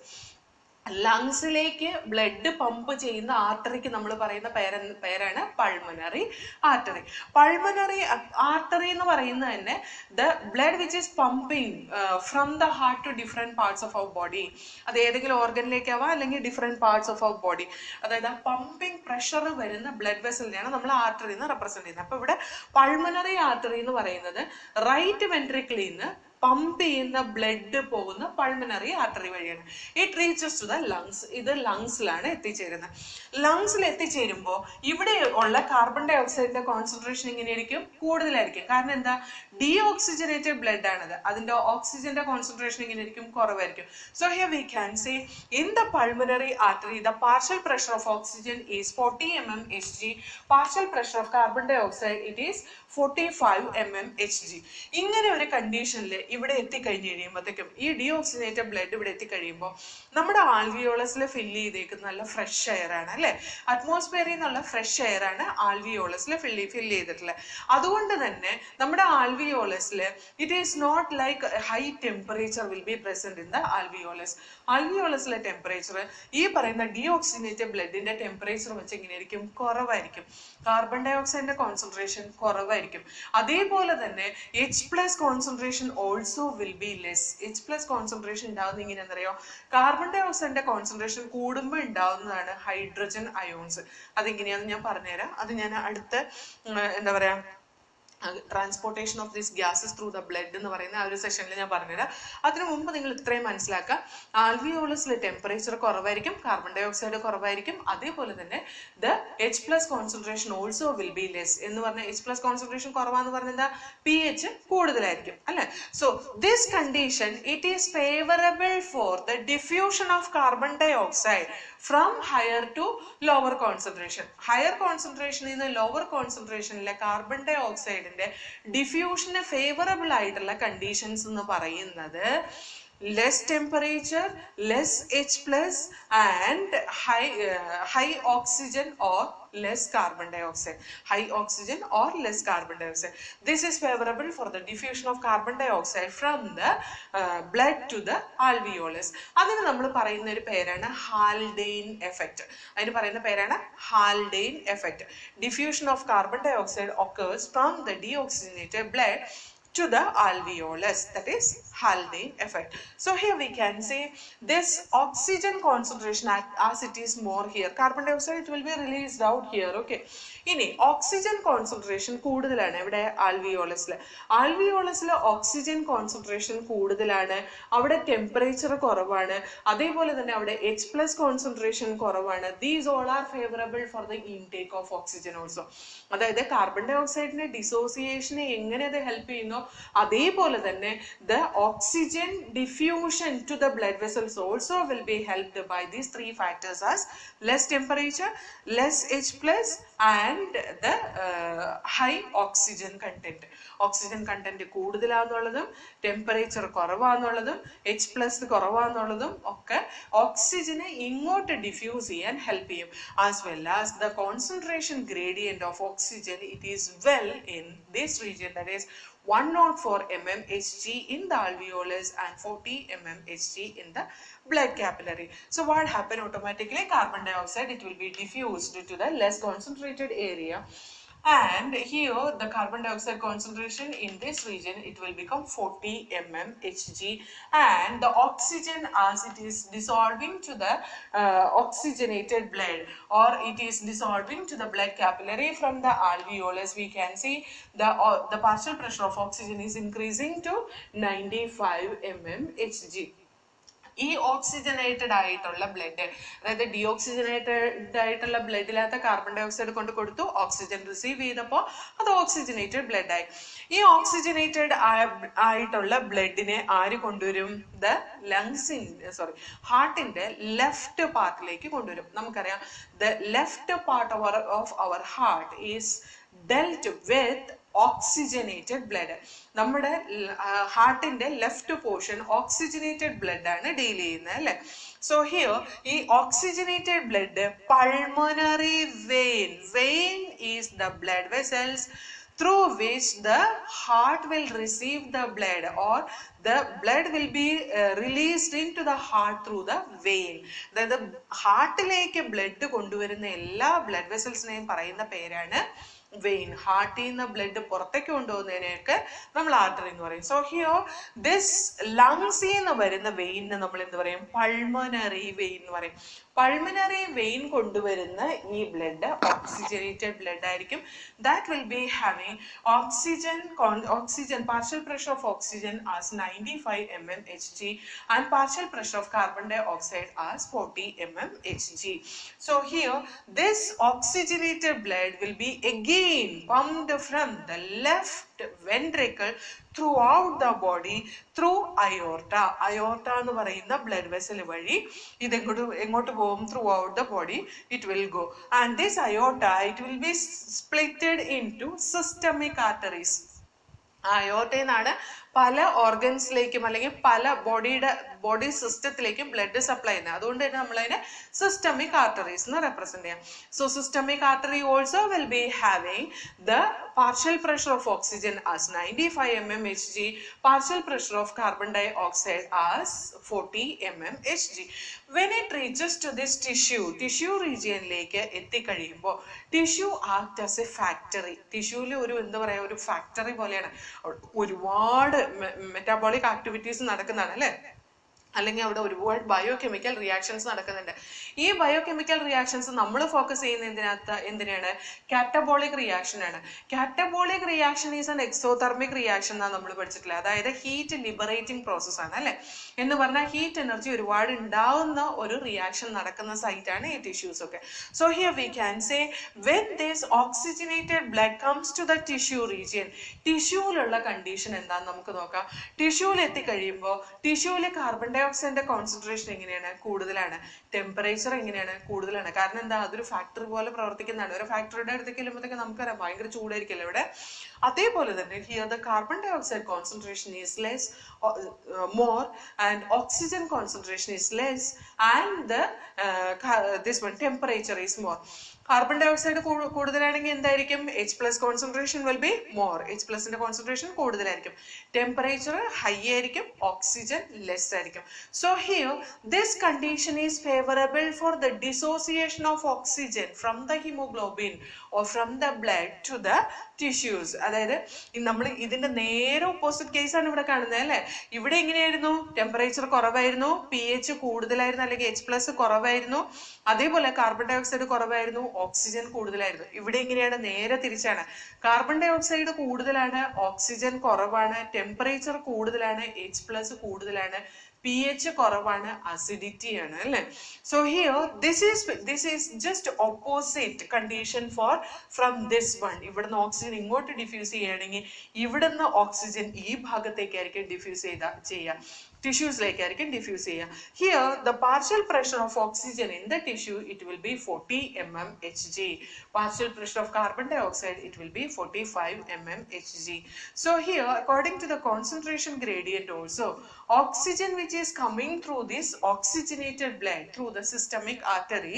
ലങ്സിലേക്ക് ബ്ലഡ് പമ്പ് ചെയ്യുന്ന ആർട്ടറിക്ക് നമ്മൾ പറയുന്ന പേര പേരാണ് പൾമനറി ആർട്ടറി പൾമനറി ആർട്ടറി എന്ന് പറയുന്നത് തന്നെ the blood which is pumping from the heart to different parts of our body അത് ഏതെങ്കിലും ഓർഗനിലേക്ക് ആവാം അല്ലെങ്കിൽ different parts of our body അതായത് ആ പമ്പിങ് പ്രഷർ വരുന്ന ബ്ലഡ് വെസലിനെയാണ് നമ്മൾ ആർട്ടറി എന്ന് റെപ്രസെന്റ് ചെയ്യുന്നത് അപ്പൊ ഇവിടെ പൾമനറി ആർട്ടറി എന്ന് പറയുന്നത് റൈറ്റ് വെൻട്രിക്കിളിൽ നിന്ന് പമ്പ് ചെയ്യുന്ന ബ്ലഡ് പോകുന്ന പൾമനറി ആർട്ടറി വഴിയാണ് it reaches to the lungs ഇത് ലങ്സിലാണ് എത്തിച്ചേരുന്നത് ലങ്സിൽ എത്തിച്ചേരുമ്പോൾ ഇവിടെ ഉള്ള കാർബൺ ഡൈ ഓക്സൈഡിന്റെ കോൺസെൻട്രേഷൻ എങ്ങനെയായിരിക്കും കൂടുതലായിരിക്കും കാരണം എന്താ ഡി ഓക്സിജനേറ്റഡ് ബ്ലഡ് ആണത് അതിന്റെ ഓക്സിജന്റെ കോൺസെൻട്രേഷൻ എങ്ങനെയായിരിക്കും കുറവായിരിക്കും so here we can say in the pulmonary artery the partial pressure of oxygen is forty M M H G partial pressure of carbon dioxide it is forty five M M H G ഇങ്ങനെ ഒരു കണ്ടീഷനിൽ ഇവിടെ എത്തിക്കഴിഞ്ഞ് കഴിയുമ്പോഴത്തേക്കും ഈ deoxygenated blood ഇവിടെ എത്തിക്കഴിയുമ്പോൾ നമ്മുടെ ആൽവിയോളസിൽ fill ചെയ്തേക്കുന്ന നല്ല ഫ്രഷ് എയർ ആണ് അല്ലെ അറ്റ്മോസ്ഫിയറിൽ നിന്നുള്ള ഫ്രഷ് എയർ ആണ് ആൽവിയോളസിൽ ഫില്ല് ഫില്ല് ചെയ്തിട്ടുള്ളത് അതുകൊണ്ട് തന്നെ നമ്മുടെ ആൽവിയോളസിൽ it is not like high temperature will be present in the alveolus ആൽവിയോളസിലെ ടെമ്പറേച്ചർ ഈ പറയുന്ന ഡിയോക്സിനേറ്റഡ് ബ്ലഡിന്റെ ടെമ്പറേച്ചർ വെച്ച് എങ്ങനെയായിരിക്കും കുറവായിരിക്കും കാർബൺ ഡൈ ഓക്സൈഡിന്റെ കോൺസെൻട്രേഷൻ കുറവായിരിക്കും അതേപോലെ തന്നെ H plus concentration also will be less H plus concentration ഉണ്ടാകുന്ന ഇങ്ങനെ എന്തറിയോ കാർബൺ ഡൈ ഓക്സൈഡിന്റെ കോൺസെൻട്രേഷൻ കൂടുമ്പോൾ ഉണ്ടാവുന്നതാണ് ഹൈഡ്രജൻ അയോൺസ് അതെങ്ങനെയാണെന്ന് ഞാൻ പറഞ്ഞുതരാം അത് ഞാൻ അടുത്ത ഉം, എന്താ പറയാ transportation of this gases through the blood എന്ന് പറയുന്ന ആ ഒരു സെഷനിൽ ഞാൻ പറഞ്ഞുതരാം അതിനു മുമ്പ് നിങ്ങൾ ഇത്രയും മനസ്സിലാക്കുക ആൽവിയോളസിലെ ടെമ്പറേച്ചർ കുറവായിരിക്കും കാർബൺ ഡൈ ഓക്സൈഡ് കുറവായിരിക്കും അതേപോലെ തന്നെ the H plus concentration also will be less എന്ന് പറഞ്ഞാൽ എച്ച് പ്ലസ് കോൺസെൻട്രേഷൻ കുറവാന്ന് പറഞ്ഞാൽ എന്താ പി എച്ച് കൂടുതലായിരിക്കും അല്ലെ so this condition it is favourable for the diffusion of carbon dioxide from higher to lower concentration higher കോൺസെൻട്രേഷനിൽ നിന്ന് lower കോൺസെൻട്രേഷനിലെ carbon ഡൈ ഓക്സൈഡിന്റെ ഡിഫ്യൂഷന് ഫേവറബിൾ ആയിട്ടുള്ള കണ്ടീഷൻസ് എന്ന് പറയുന്നത് less temperature less H plus and high high oxygen or less carbon dioxide high oxygen or less carbon dioxide this is favorable for the diffusion of carbon dioxide from the uh, blood to the alveolus അതിന് നമ്മൾ പറയുന്ന ഒരു പേരാണ് Haldane effect അതിന് പറയുന്ന പേരാണ് Haldane effect diffusion of carbon dioxide occurs from the deoxygenated blood to the alveolus that is Haldane effect so here we can say this oxygen concentration at- as it is more here carbon dioxide it will be released out here okay ഇനി oxygen concentration കൂടുതലാണ് ഇവിടെ ആൽവിയോളസിൽ ആൽവിയോളസിൽ oxygen concentration കൂടുതലാണ് അവിടെ temperature കുറവാണ് അതേപോലെ തന്നെ അവിടെ H plus concentration കുറവാണ് these all are favourable for the intake of oxygen also അതായത് കാർബൺ ഡൈ ഓക്സൈഡിന്റെ ഡിസോസിയേഷനെ എങ്ങനെ അത് ഹെൽപ്പ് ചെയ്യുന്നു അതേപോലെ തന്നെ the oxygen diffusion to the blood vessels also will be helped by these three factors as less temperature less H plus and the high oxygen content oxygen content കൂടുതലാന്നുള്ളതും ടെമ്പറേച്ചർ കുറവാന്നുള്ളതും എച്ച് പ്ലസ് കുറവാന്നുള്ളതും ഒക്കെ ഓക്സിജനെ ഇങ്ങോട്ട് diffuse ചെയ്യാൻ help ചെയ്യും as well as the concentration gradient of oxygen it is well in this region that is 104 mm Hg in the alveolus and 40 mm Hg in the blood capillary. So what happen automatically? Carbon dioxide, it will be diffused to the less concentrated area. And here the carbon dioxide concentration in this region, it will become 40 mm Hg. And the oxygen as it is dissolving to the uh, oxygenated blood or it is dissolving to the blood capillary from the alveolus, we can see the, uh, the partial pressure of oxygen is increasing to 95 mm Hg. ഈ oxygenated ആയിട്ടുള്ള blood അതായത് deoxygenated ആയിട്ടുള്ള ബ്ലഡിനകത്ത് carbon dye oxide കൊണ്ട് കൊടുത്തു oxygen receive ചെയ്തപ്പോൾ അത് oxygenated blood ആയി ഈ ഓക്സിജനേറ്റഡ് ആയിട്ടുള്ള ബ്ലഡിനെ ആര് കൊണ്ടുവരും ദ ലങ്സിൻ സോറി ഹാർട്ടിന്റെ ലെഫ്റ്റ് പാർട്ടിലേക്ക് കൊണ്ടുവരും നമുക്കറിയാം the left part of our heart is dealt with oxygenated blood നമ്മുടെ ഹാർട്ടിന്റെ ലെഫ്റ്റ് പോർഷൻ ഓക്സിജനേറ്റഡ് ബ്ലഡ് ആണ് ഡീൽ ചെയ്യുന്നത് അല്ലെ സോ ഹിയർ ഈ oxygenated blood pulmonary vein vein is the blood vessels through which the heart will receive the blood or the blood will be uh, released into the heart through the vein അതായത് ഹാർട്ടിലേക്ക് blood കൊണ്ടുവരുന്ന എല്ലാ blood വെസൽസിനെയും പറയുന്ന പേരാണ് vein ഹാർട്ടിൽ നിന്ന് blood പുറത്തേക്ക് കൊണ്ടുപോകുന്നതിനെയൊക്കെ നമ്മൾ artery എന്ന് പറയും സോ ഹിയോ ദിസ് ലങ്സിൽ നിന്ന് വരുന്ന വെയിനിന് നമ്മൾ എന്ത് പറയും പൾമനറി വെയിൻ എന്ന് പറയും പൾമനറി വെയിൻ കൊണ്ടുവരുന്ന ഈ ബ്ലഡ് ഓക്സിജനേറ്റഡ് ബ്ലഡ് ആയിരിക്കും that will be having oxygen oxygen partial pressure of oxygen as ninety five M M H G and partial pressure of carbon dioxide as forty M M H G so here this oxygenated blood will be again pumped from the left ventricle throughout the body through aorta aorta എന്ന് പറയുന്ന blood vessel വഴി ഇത് എങ്ങോട്ട് എങ്ങോട്ട് പോകും throughout the body it will go and this aorta it will be splitted into systemic arteries അയോട്ടയിൽ നിന്നാണ് പല ഓർഗൻസിലേക്കും അല്ലെങ്കിൽ പല ബോഡിയുടെ ബോഡി സിസ്റ്റത്തിലേക്കും ബ്ലഡ് സപ്ലൈ ചെയ്യുന്നത് അതുകൊണ്ട് തന്നെ നമ്മളതിനെ സിസ്റ്റമിക് ആർട്ടറീസ് എന്ന് റെപ്രസെന്റ് ചെയ്യാം so systemic artery also will be having the partial pressure of oxygen as ninety five M M H G partial pressure of carbon dioxide as forty M M H g when it reaches to this tissue tissue റീജിയനിലേക്ക് എത്തിക്കഴിയുമ്പോൾ tissue act as a factory ടിഷ്യൂവിൽ ഒരു എന്താ പറയുക ഒരു factory പോലെയാണ് ഒരുപാട് metabolic activities നടക്കുന്നതാണ് അല്ലേ അല്ലെങ്കിൽ അവിടെ ഒരുപാട് ബയോ കെമിക്കൽ റിയാക്ഷൻസ് നടക്കുന്നുണ്ട് ഈ ബയോ കെമിക്കൽ റിയാക്ഷൻസ് നമ്മൾ ഫോക്കസ് ചെയ്യുന്ന എന്തിനകത്ത് എന്തിനാണ് കാറ്റബോളിക് റിയാക്ഷൻ ആണ് catabolic reaction is an exothermic reaction എന്നാണ് നമ്മൾ പഠിച്ചിട്ടുള്ളത് അതായത് ഹീറ്റ് ലിബറേറ്റിംഗ് പ്രോസസ് ആണ് അല്ലേ എന്ന് പറഞ്ഞാൽ ഹീറ്റ് എനർജി ഒരുപാട് ഉണ്ടാവുന്ന ഒരു റിയാക്ഷൻ നടക്കുന്ന സൈറ്റ് ആണ് ഈ ടിഷ്യൂസ് ഒക്കെ so here we can say when this oxygenated blood comes to the tissue region ടിഷ്യൂവിലുള്ള കണ്ടീഷൻ എന്താന്ന് നമുക്ക് നോക്കാം ടിഷ്യൂവിൽ എത്തിക്കഴിയുമ്പോൾ ടിഷ്യൂവിൽ കാർബൺ ഡൈ ഓക്സൈഡിന്റെ കോൺസെൻട്രേഷൻ എങ്ങനെയാണ് കൂടുതലാണ് ടെമ്പറേച്ചർ എങ്ങനെയാണ് കൂടുതലാണ് കാരണം എന്താ അതൊരു ഫാക്ടറി പോലെ പ്രവർത്തിക്കുന്നതാണ് ഒരു ഫാക്ടറിയുടെ അടുത്തേക്ക് ചെല്ലുമ്പോഴത്തേക്ക് നമുക്കറിയാം ഭയങ്കര ചൂടായിരിക്കില്ല ഇവിടെ അതേപോലെ തന്നെ here the carbon dioxide concentration is less more and oxygen concentration is less and the this one temperature is more carbon dioxide കൂടുതലാണെങ്കിൽ എന്തായിരിക്കും h plus concentration will be more h പ്ലസിന്റെ concentration കൂടുതലായിരിക്കും temperature high ആയിരിക്കും oxygen less ആയിരിക്കും so here this condition is favourable for the dissociation of oxygen from the haemoglobin or from the blood to the tissues അതായത് നമ്മൾ ഇതിന്റെ നേരെ opposite കേസാണ് ഇവിടെ കാണുന്നത് അല്ലെ ഇവിടെ എങ്ങനെയായിരുന്നു ടെമ്പറേച്ചർ കുറവായിരുന്നു പി എച്ച് കൂടുതലായിരുന്നു അല്ലെങ്കിൽ എച്ച് പ്ലസ് കുറവായിരുന്നു അതേപോലെ കാർബൺ ഡൈ ഓക്സൈഡ് കുറവായിരുന്നു ഓക്സിജൻ കൂടുതലായിരുന്നു ഇവിടെ എങ്ങനെയാണ് നേരെ തിരിച്ചാണ് കാർബൺ ഡൈ ഓക്സൈഡ് കൂടുതലാണ് ഓക്സിജൻ കുറവാണ് ടെമ്പറേച്ചർ കൂടുതലാണ് എച്ച് പ്ലസ് കൂടുതലാണ് പി എച്ച് കുറവാണ് അസിഡിറ്റി ആണ് അല്ലെ so here this is this is just opposite condition for from this one ഇവിടുന്ന് ഓക്സിജൻ ഇങ്ങോട്ട് ഡിഫ്യൂസ് ചെയ്യുകയാണെങ്കിൽ ഇവിടുന്ന് ഓക്സിജൻ ഈ ഭാഗത്തേക്കായിരിക്കും ഡിഫ്യൂസ് ചെയ്ത ചെയ്യുക ടിഷ്യൂസിലേക്കായിരിക്കും ഡിഫ്യൂസ് ചെയ്യുക here the partial pressure of oxygen in the tissue it will be forty M M H G partial pressure of carbon dioxide it will be forty five M M H G so here according to the concentration gradient also oxygen which is coming through this oxygenated blood through the systemic artery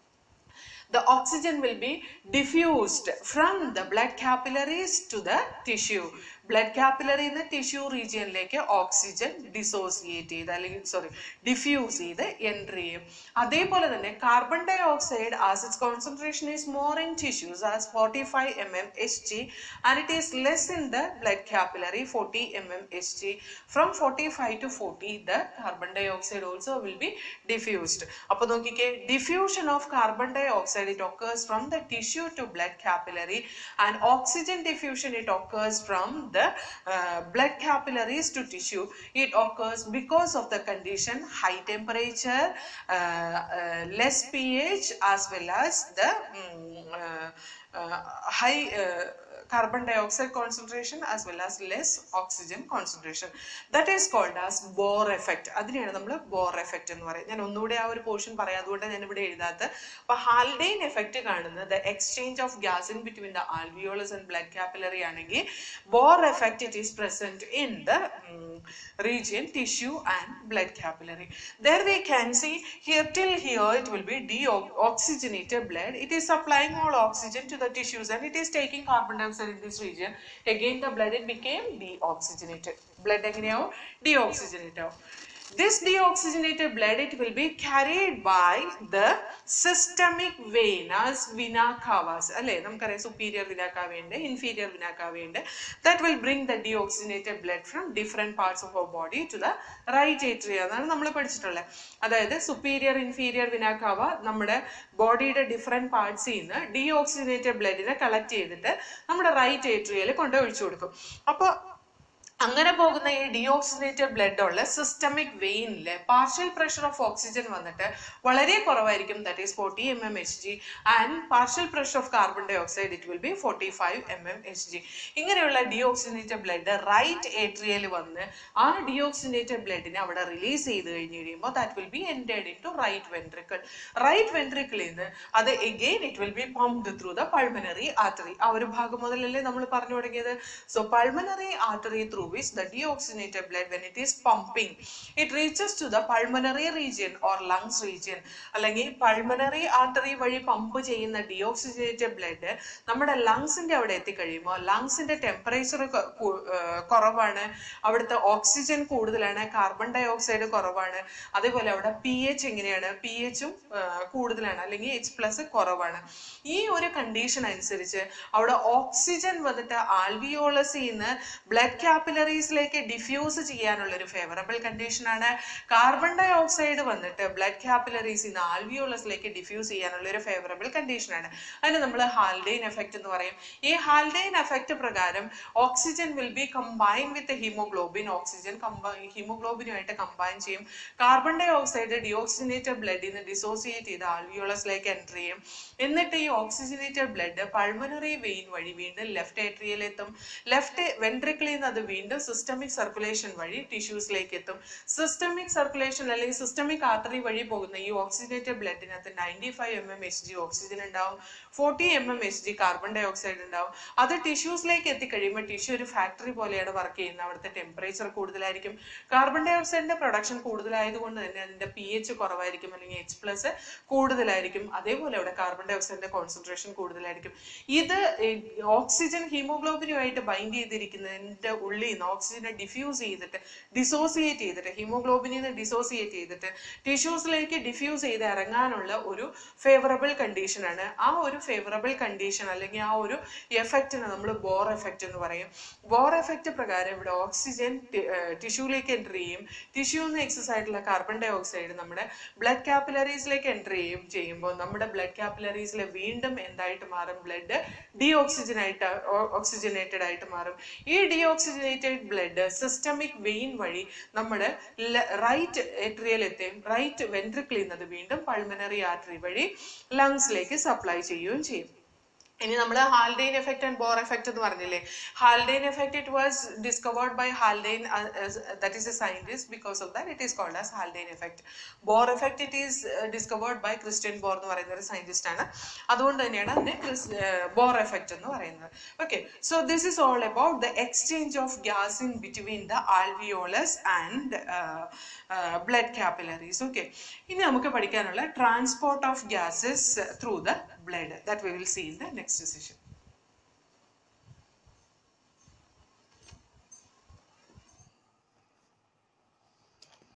the oxygen will be diffused from the blood capillaries to the tissue blood capillary എന്ന tissue റീജിയനിലേക്ക് oxygen dissociate ചെയ്ത് അല്ലെങ്കിൽ sorry diffuse ചെയ്ത് entry ചെയ്യും അതേപോലെ തന്നെ carbon dioxide as its concentration is more in tissues as forty five M M H G and it is less in the blood capillary forty M M H g from forty five to forty the carbon dioxide also will be diffused അപ്പൊ നോക്കിക്കേ diffusion of carbon dioxide it occurs from the tissue to blood capillary and oxygen diffusion it occurs from the uh, blood capillaries to tissue it occurs because of the condition high temperature uh, uh, less ph as well as the mm, uh, uh, high uh, carbon dioxide concentration as well as less oxygen concentration that is called as Bohr effect അതിനെയാണ് നമ്മൾ bore effect എന്ന് പറയുന്നത് ഞാൻ ഒന്നുകൂടെ ആ ഒരു portion പറയാം അതുകൊണ്ട് ഞാൻ ഇവിടെ എഴുതാത്ത അപ്പൊ ഹാൽഡെയിൻ എഫക്റ്റ് കാണുന്നത് the exchange of gas in between the alveolus and blood capillary ആണെങ്കിൽ Bohr effect it is present in the region tissue and blood capillary there we can see here till here it will be deoxygenated blood it is supplying all oxygen to the tissues and it is taking carbon dioxide in this region again the blood it became deoxygenated blood എങ്ങനെയാവും deoxygenated ആവും this deoxygenated blood it will be carried by the systemic vein as vena cavas അല്ലേ നമുക്കറിയാം superior vena cava ഉണ്ട് inferior vena cava ഉണ്ട് that will bring the deoxygenated blood from different parts of our body to the right atria എന്നാണ് നമ്മൾ പഠിച്ചിട്ടുള്ളത് അതായത് superior inferior vena cava നമ്മുടെ ബോഡിയുടെ ഡിഫറെന്റ് പാർട്സിൽ നിന്ന് ഡീഓക്സിജനേറ്റഡ് ബ്ലഡിനെ കളക്ട് ചെയ്തിട്ട് നമ്മുടെ റൈറ്റ് ഏട്രിയയിൽ കൊണ്ട് ഒഴിച്ചു കൊടുക്കും അപ്പോൾ അങ്ങനെ പോകുന്ന ഈ ഡിയോക്സിനേറ്റഡ് ബ്ലഡ് ഉള്ള സിസ്റ്റമിക് വെയിനിൽ പാർഷ്യൽ പ്രഷർ ഓഫ് ഓക്സിജൻ വന്നിട്ട് വളരെ കുറവായിരിക്കും that is forty M M H G and partial pressure of carbon dioxide it will be forty five M M H g ഇങ്ങനെയുള്ള ഡിയോക്സിനേറ്റഡ് ബ്ലഡ് റൈറ്റ് ഏട്രിയയിൽ വന്ന് ആ deoxygenated ബ്ലഡിനെ അവിടെ release ചെയ്ത് കഴിഞ്ഞ് കഴിയുമ്പോൾ that will be entered into right ventricle right വെൻട്രിക്കിളിൽ നിന്ന് അത് again it will be pumped through the pulmonary artery ആ ഒരു ഭാഗം മുതലല്ലേ നമ്മൾ പറഞ്ഞു തുടങ്ങിയത് so pulmonary artery through which the deoxygenated blood when it is pumping it reaches to the pulmonary region or lungs region അല്ലെങ്കിൽ പൾമനറി ആർട്ടറി വഴി pump ചെയ്യുന്ന ഡിയോക്സിജനേറ്റഡ് ബ്ലഡ് നമ്മുടെ ലങ്സിന്റെ അവിടെ എത്തിക്കഴിയുമ്പോൾ ലങ്സിന്റെ ടെമ്പറേച്ചർ കുറവാണ് അവിടുത്തെ ഓക്സിജൻ കൂടുതലാണ് കാർബൺ ഡൈ ഓക്സൈഡ് കുറവാണ് അതേപോലെ അവിടെ പി എച്ച് എങ്ങനെയാണ് പി എച്ചും കൂടുതലാണ് അല്ലെങ്കിൽ എച്ച് പ്ലസ് കുറവാണ് ഈ ഒരു കണ്ടീഷൻ അനുസരിച്ച് അവിടെ ഓക്സിജൻ വന്നിട്ട് ആൽവിയോളസിൽ നിന്ന് ബ്ലഡ് ക്യാപ്പിലറീസിലേക്ക് ഡിഫ്യൂസ് ചെയ്യാനുള്ള ഒരു ഫേവറബിൾ കണ്ടീഷൻ ആണ് കാർബൺ ഡൈ ഓക്സൈഡ് വന്നിട്ട് ബ്ലഡ് ക്യാപ്പിലറീസിൽ നിന്ന് ആൽവിയോളസിലേക്ക് ഡിഫ്യൂസ് ചെയ്യാനുള്ള ഒരു ഫേവറബിൾ കണ്ടീഷൻ ആണ് അതിന് നമ്മൾ ഹാൽഡെയിൻ എഫക്റ്റ് എന്ന് പറയും ഈ ഹാൽഡെയിൻ എഫക്റ്റ് പ്രകാരം oxygen will be combine with haemoglobin oxygen ഹീമോഗ്ലോബിനുമായിട്ട് കമ്പൈൻ ചെയ്യും കാർബൺ ഡൈ ഓക്സൈഡ് ഡിയോക്സിനേറ്റഡ് ബ്ലഡിൽ നിന്ന് ഡിസോസിയേറ്റ് ചെയ്ത് ആൽവിയോളസിലേക്ക് എൻ്റർ ചെയ്യും എന്നിട്ട് ഈ ഓക്സിജനേറ്റഡ് ബ്ലഡ് പൾമനറി വെയിൻ വഴി വീണ്ടും ലെഫ്റ്റ് ഏട്രിയയിലെത്തും ലെഫ്റ്റ് വെൻട്രിക്കിളിൽ നിന്ന് അത് വീണ്ടും വീണ്ടും സിസ്റ്റമിക് സർക്കുലേഷൻ വഴി ടിഷ്യൂസിലേക്ക് എത്തും സിസ്റ്റമിക് സർക്കുലേഷൻ അല്ലെങ്കിൽ സിസ്റ്റമിക് ആർട്ടറി വഴി പോകുന്ന ഈ ഓക്സിജനേറ്റഡ് ബ്ലഡിനകത്ത് ninety five M M H G oxygen ഉണ്ടാവും forty M M H G carbon dioxide ഉണ്ടാവും അത് ടിഷ്യൂസിലേക്ക് എത്തിക്കഴിയുമ്പോൾ ടിഷ്യൂ ഒരു ഫാക്ടറി പോലെയാണ് വർക്ക് ചെയ്യുന്നത് അവിടുത്തെ ടെമ്പറേച്ചർ കൂടുതലായിരിക്കും കാർബൺ ഡൈ ഓക്സൈഡിന്റെ പ്രൊഡക്ഷൻ കൂടുതലായതുകൊണ്ട് തന്നെ അതിന്റെ പി എച്ച് കുറവായിരിക്കും അല്ലെങ്കിൽ എച്ച് പ്ലസ് കൂടുതലായിരിക്കും അതേപോലെ അവിടെ കാർബൺ ഡൈ ഓക്സൈഡിന്റെ കോൺസെൻട്രേഷൻ കൂടുതലായിരിക്കും ഇത് ഓക്സിജൻ ഹീമോഗ്ലോബിനുമായിട്ട് ബൈൻഡ് ചെയ്തിരിക്കുന്നതിന്റെ ഉള്ളിൽ നിന്ന് ഓക്സിജനെ ഡിഫ്യൂസ് ചെയ്തിട്ട് ഡിസോസിയേറ്റ് ചെയ്തിട്ട് ഹീമോഗ്ലോബിനിൽ നിന്ന് ഡിസോസിയേറ്റ് ചെയ്തിട്ട് ടിഷ്യൂസിലേക്ക് ഡിഫ്യൂസ് ചെയ്ത് ഇറങ്ങാനുള്ള ഒരു ഫേവറബിൾ കണ്ടീഷനാണ് ആ ഒരു ഫേവറബിൾ കണ്ടീഷൻ അല്ലെങ്കിൽ ആ ഒരു എഫക്റ്റിന് നമ്മൾ ബോർ എഫക്റ്റ് എന്ന് പറയും ബോർ എഫക്റ്റ് പ്രകാരം ഇവിടെ ഓക്സിജൻ ടിഷ്യൂലേക്ക് എൻ്റർ ചെയ്യും ടിഷ്യൂന്ന് എക്സസ് ആയിട്ടുള്ള കാർബൺ ഡൈ ഓക്സൈഡ് നമ്മുടെ ബ്ലഡ് കാപ്പിലറീസിലേക്ക് എൻ്റർ ചെയ്യും ചെയ്യുമ്പോൾ നമ്മുടെ ബ്ലഡ് കാപ്പിലറീസിൽ വീണ്ടും എന്തായിട്ട് മാറും ബ്ലഡ് ഡി ഓക്സിജൻ ആയിട്ട് ഓക്സിജനേറ്റഡ് ആയിട്ട് മാറും ഈ deoxygenated blood systemic vein വഴി നമ്മുടെ റൈറ്റ് ഏട്രിയൽ എത്തുകയും റൈറ്റ് വെൻട്രിക്കിൽ നിന്നത് വീണ്ടും പൾമനറി ആർട്ടറി വഴി ലങ്സിലേക്ക് സപ്ലൈ ചെയ്യുകയും ചെയ്യും ഇനി നമ്മൾ Haldane effect and Bohr effect എന്ന് പറഞ്ഞില്ലേ Haldane effect it was discovered by Haldane that is a scientist because of that it is called as Haldane effect Bohr effect it is discovered by Christian Bohr എന്ന് പറയുന്ന ഒരു scientist ആണ് അതുകൊണ്ട് തന്നെയാണ് അതിനെ bore effect എന്ന് പറയുന്നത് okay so this is all about the exchange of gas in between the alveolus and blood capillaries okay ഇനി നമുക്ക് പഠിക്കാനുള്ള transport of gases through the blood that we will see in the next session.